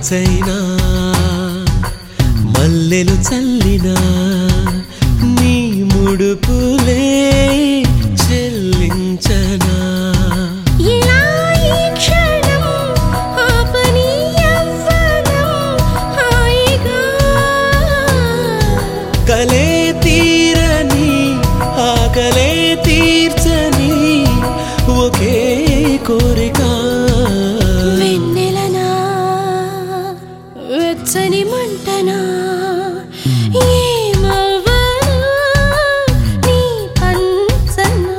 మనసైనా మల్లెలు చల్లినా నీ ముడుపులే చెల్లించనా ఇలా ఈ క్షణం ఆపని యవ్వనం హాయిగా కలే తీరని ఆకలే తీర్చని ఒకే కోరిక వెన్నెలనా వెచ్చని మంటనా ఏమవ్వనా నీ పంచనా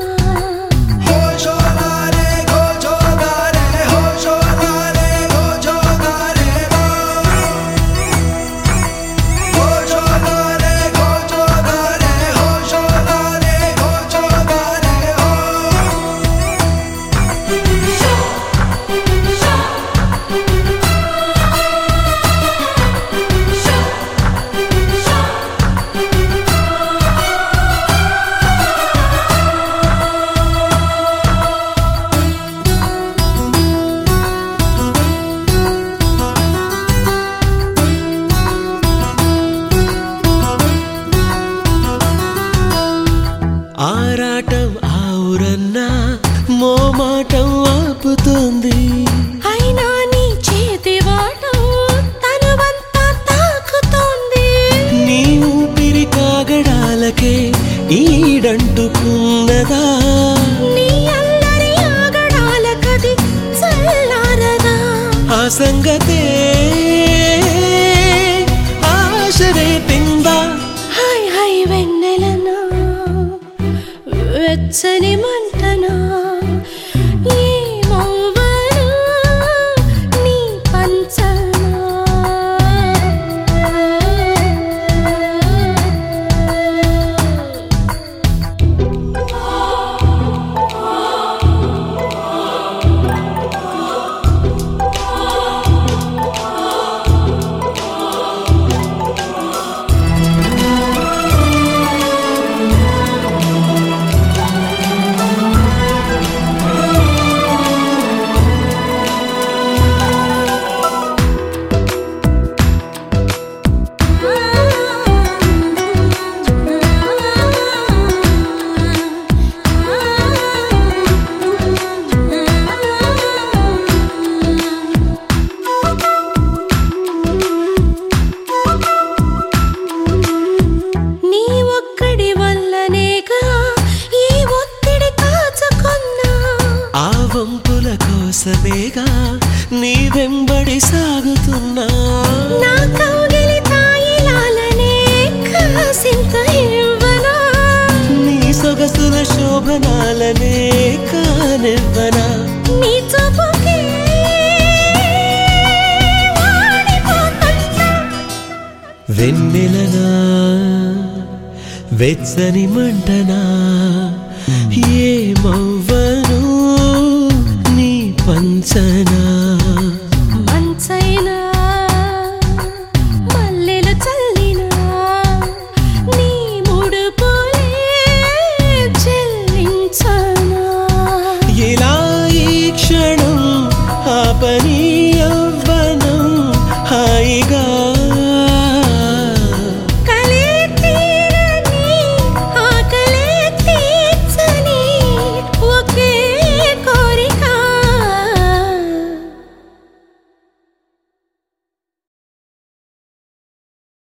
ఆరాటం ఆవురన్నా మోమాటం ఆపుతుంది అయినా నీ చేతి వాటం తనువంతా తాకుతోంది నీ ఊపిరి కాగడాలకే ఈడంటుకున్నదా నీ అల్లరి ఆగడాల కది చల్లారదా ఆ సంగతే ఆశరే పిందా హాయ్ హాయ్ వెన్నెలనా వెచ్చని మంటనా ఏమవ్వనా నీ పంచనా నీ ఒక్కడి వల్లనేగా ఈ ఒత్తిడి కాచుకున్నా ఆ వంపుల కోసమేగా నీ వెంబడి సాగుతున్నా నా కౌగిలి తాయిలాలనే కాసింత ఇవ్వనా నీ సొగసుల శోభనాలనే కానివ్వనా నీ చూపుకి వాడిపోతున్నా. వెన్నెలనా వెచ్చని మంటనా ఏమవ్వను నీ పంచనా